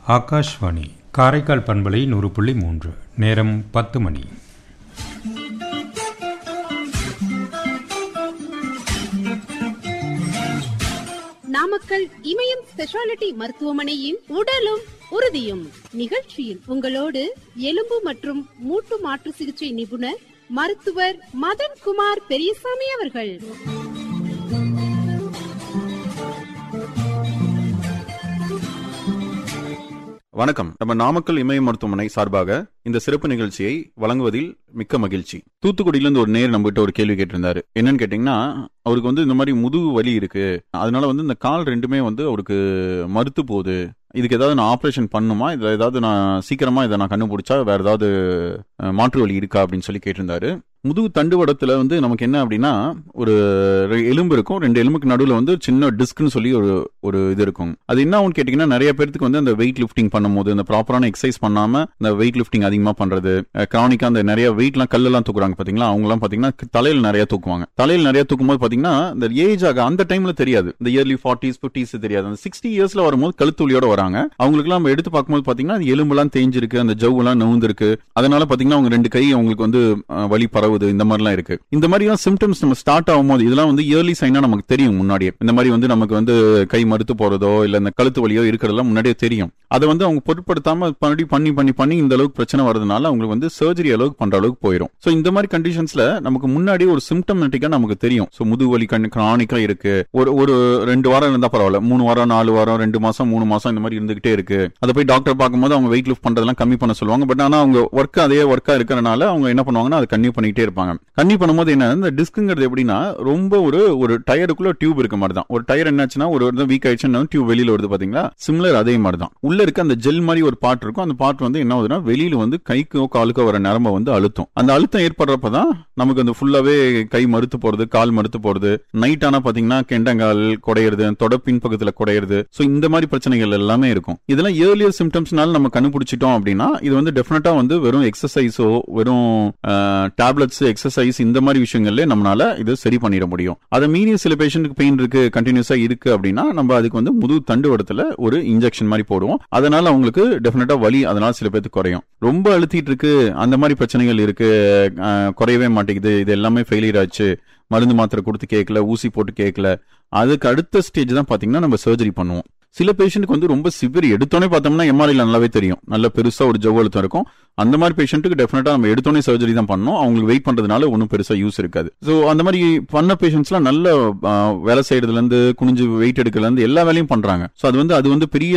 ஆகாஷ்வாணி காரைக்கால் பண்பலை நூறு புள்ளி மூன்று நேரம் பத்து மணி நாமக்கல் இமயம் ஸ்பெஷாலிட்டி மருத்துவமனையின் உடலும் உறுதியும் நிகழ்ச்சியில் உங்களோடு எலும்பு மற்றும் மூட்டு மாற்று சிகிச்சை நிபுணர் மருத்துவர் மதன் குமார் பெரியசாமி அவர்கள் வணக்கம் நம்ம நாமக்கல் இமய மருத்துவமனை சார்பாக இந்த சிறப்பு நிகழ்ச்சியை வழங்குவதில் மிக்க மகிழ்ச்சி தூத்துக்குடியிலிருந்து ஒரு நேர் நம்மகிட்ட ஒரு கேள்வி கேட்டிருந்தாரு என்னன்னு கேட்டீங்கன்னா அவருக்கு வந்து இந்த மாதிரி முதுகு வலி இருக்கு அதனால வந்து இந்த கால் ரெண்டுமே வந்து அவருக்கு மறுத்து போகுது இதுக்கு ஏதாவது நான் ஆப்ரேஷன் பண்ணுமா இதில் ஏதாவது நான் சீக்கிரமா இதை நான் கண்டுபிடிச்சா வேற ஏதாவது அஹ், மாற்று வழி இருக்கா அப்படின்னு சொல்லி கேட்டிருந்தாரு முதுகு தண்டுவடத்துல வந்து நமக்கு என்ன அப்படின்னா ஒரு ரெ- எலும்பு இருக்கும் ரெண்டு எலும்புக்கு நடுவில் வந்து சின்ன டிஸ்க்னு சொல்லி ஒரு ஒரு இது இருக்கும் அது என்ன ஆகும்னு கேட்டிங்கன்னா நிறைய பேருக்கு வந்து அந்த வெயிட் லிஃப்டிங் பண்ணும்போது இந்த ப்ராப்பரான எக்ஸசைஸ் பண்ணாம இந்த வெயிட் லிஃப்டிங் அதிகமாக பண்றது கிரானிக்கா அந்த நிறைய வெயிட்லாம் கல்லெல்லாம் தூக்குறாங்க பாத்தீங்களா அவங்கலாம் பாத்தீங்கன்னா தலையில் நிறைய தூக்குவாங்க தலையில் நிறைய தூக்கும் போது பாத்தீங்கன்னா இந்த ஏஜ் ஆக அந்த டைம்ல தெரியாது இந்த இயர்லி ஃபார்ட்டிஸ் ஃபிஃப்டிஸ் தெரியாது அந்த சிக்ஸ்டி இயர்ஸ்ல வரும்போது கழுத்துளியோட வராங்க அவங்களுக்குலாம் நம்ம எடுத்து பார்க்கும்போது பாத்தீங்கன்னா அது எலும்புலாம் தேஞ்சிருக்கு அந்த ஜவ்வுலாம் நவுந்திருக்கு அதனால பாத்தீங்கன்னா அவங்க ரெண்டு கை அவங்களுக்கு வந்து அஹ், வலி பரவுது இந்த மாதிரிலாம் இருக்கு இந்த மாதிரிலாம் சிம்டம்ஸ் நம்ம ஸ்டார்ட் ஆகும்போது இதெல்லாம் வந்து இயர்லி சைனா நமக்கு தெரியும் முன்னாடியே இந்த மாதிரி வந்து நமக்கு வந்து கை மறுத்து போறதோ இல்ல இந்த கழுத்து வலியோ இருக்கிறதெல்லாம் முன்னாடியே தெரியும் அதை வந்து அவங்க பொருட்படுத்தாம மறுபடியும் பண்ணி பண்ணி பண்ணி இந்த அளவுக்கு பிரச்சனை வரதுனால அவங்களுக்கு வந்து சர்ஜரி அளவுக்கு பண்ற அளவுக்கு போயிடும் சோ இந்த மாதிரி கண்டிஷன்ஸ்ல நமக்கு முன்னாடி ஒரு சிம்டமேட்டிக்கா நமக்கு தெரியும் சோ முதுகு வலி கண் கிரானிக்கா இருக்கு ஒரு ஒரு ரெண்டு வாரம் இருந்தா பரவாயில்ல மூணு வாரம் நாலு வாரம் ரெண்டு மாசம் மூணு மாசம் இந்த மாதிரி இருந்துகிட்டே இருக்கு அதை போய் டாக்டர் பார்க்கும்போது அவங்க வெயிட் லிஃப்ட் பண்றதெல்லாம் கம்மி பண்ண சொல்லுவாங்க பட் ஆனா அவங்க ஒர்க் அதே ஒர்க்கா இருக்கிறனால அவங்க என்ன பண்ணுவாங்கன்னா அதை கன்னியூ பண்ணிட்டே இருப்பாங்க கன்னியூ பண்ணும்போது என்ன இந்த டிஸ்க்குங்கிறது எப்படின்னா ரொம்ப ஒரு ஒரு டயருக்குள்ள டியூப் இருக்க மாதிரி தான் ஒரு டயர் என்னாச்சுன்னா ஒரு வீக் ஆயிடுச்சுன்னா டியூப் வெளியில வருது பாத்தீங்களா சிமிலர் அதே மாதிரி தான் உள்ள இருக்க அந்த ஜெல் மாதிரி ஒரு பார்ட் இருக்கும் அந்த பார்ட் வந்து என்ன ஆகுதுன்னா வெளியில வந்து கைக்கோ காலுக்கோ வர நரம்ப வந்து அழுத்தம் அந்த அழுத்தம் ஏற்படுறப்பதான் நமக்கு அந்த ஃபுல்லாவே கை மறுத்து போறது கால் மறுத்து போறது நைட் ஆனா பாத்தீங்கன்னா கெண்டங்கால் குடையிறது தொட பின்பக்கத்துல குடையிறது சோ இந்த மாதிரி பிரச்சனைகள் எல்லாமே இருக்கும் இதெல்லாம் ஏர்லியர் சிம்டம்ஸ்னால நம்ம கண்டுபிடிச்சிட்டோம் அப்படின்னா இது வந்து டெஃபினட்டா வந்து வெறும் எக்ஸசைஸோ வெறும் டேப்லெட்ஸ் எக்ஸசைஸ் இந்த மாதிரி விஷயங்கள்ல நம்மளால இது சரி பண்ணிட முடியும் அதை மீறி சில பேஷண்ட்டுக்கு பெயின் இருக்கு கண்டினியூஸா இருக்கு அப்படின்னா நம்ம அதுக்கு வந்து முதுகு தண்டுவடத்துல ஒரு இன்ஜெக்ஷன் மாதிரி போடுவோம் அதனால அவங்களுக்கு டெஃபினட்டா வலி அதனால சில பேருக்கு குறையும் ரொம்ப அழுத்திட்டு இருக்கு அந்த மாதிரி பிரச்சனைகள் இருக்கு அஹ், குறையவே மாட்டேங்குது இது எல்லாமே ஃபெயிலியர் ஆச்சு மருந்து மாத்திரை கொடுத்து கேட்கல ஊசி போட்டு கேட்கல அதுக்கு அடுத்த ஸ்டேஜ் தான் பாத்தீங்கன்னா நம்ம சர்ஜரி பண்ணுவோம் சில பேஷண்ட்டுக்கு வந்து ரொம்ப சிவியர் எடுத்தோன்னே பார்த்தோம்னா எம்ஆர்ஐல நல்லாவே தெரியும் நல்ல பெருசா ஒரு ஜவ் அழுத்தம் இருக்கும் அந்த மாதிரி பேஷண்ட்டுக்கு டெஃபினட்டா நம்ம எடுத்தோன்னே சர்ஜரி தான் பண்ணணும் அவங்களுக்கு வெயிட் பண்றதுனால ஒன்றும் பெருசா யூஸ் இருக்காது ஸோ அந்த மாதிரி பண்ண பேஷண்ட்ஸ்லாம் நல்ல ஆ, வேலை செய்யறதுல இருந்து குனிஞ்சு வெயிட் எடுக்கிறதுல இருந்து எல்லா வேலையும் பண்றாங்க ஸோ அது வந்து அது வந்து பெரிய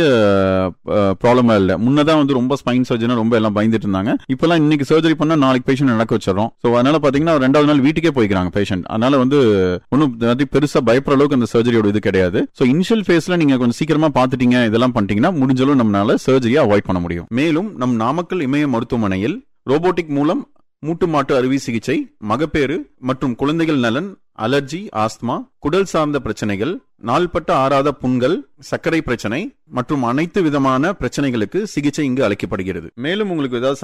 ப்ராப்ளமா இல்லை முன்னதான் வந்து ரொம்ப ஸ்பைன் சர்ஜனா ரொம்ப எல்லாம் பயந்துட்டு இருந்தாங்க இப்பெல்லாம் இன்னைக்கு சர்ஜரி பண்ணா நாளைக்கு பேஷண்ட் நடக்க வச்சிடறோம் ஸோ அதனால பாத்தீங்கன்னா ரெண்டாவது நாள் வீட்டுக்கே போய்க்கிறாங்க பேஷண்ட் அதனால வந்து ஒன்றும் பெருசா பயப்படுற அளவுக்கு அந்த சர்ஜரியோட இது கிடையாது ஸோ இனிஷியல் ஃபேஸ்ல நீங்க கொஞ்சம் சீக்கிரமா பாத்துட்டீங்க இதெல்லாம் பண்ணிட்டீங்கன்னா முடிஞ்சளவு நம்மளால சர்ஜரியை அவாய்ட் பண்ண முடியும் மேலும் நம் நாமக்கல் இமய மருத்துவமனையில் ரோபோட்டிக் மூலம் மூட்டு மாட்டு அறுவை சிகிச்சை மகப்பேறு மற்றும் குழந்தைகள் நலன் அலர்ஜி ஆஸ்துமா குடல் சார்ந்த பிரச்சனைகள் நாள்பட்ட ஆறாத புண்கள் சர்க்கரை பிரச்சனை மற்றும் அனைத்து விதமான பிரச்சனைகளுக்கு சிகிச்சை இங்கு அளிக்கப்படுகிறது மேலும் உங்களுக்கு ஏதாவது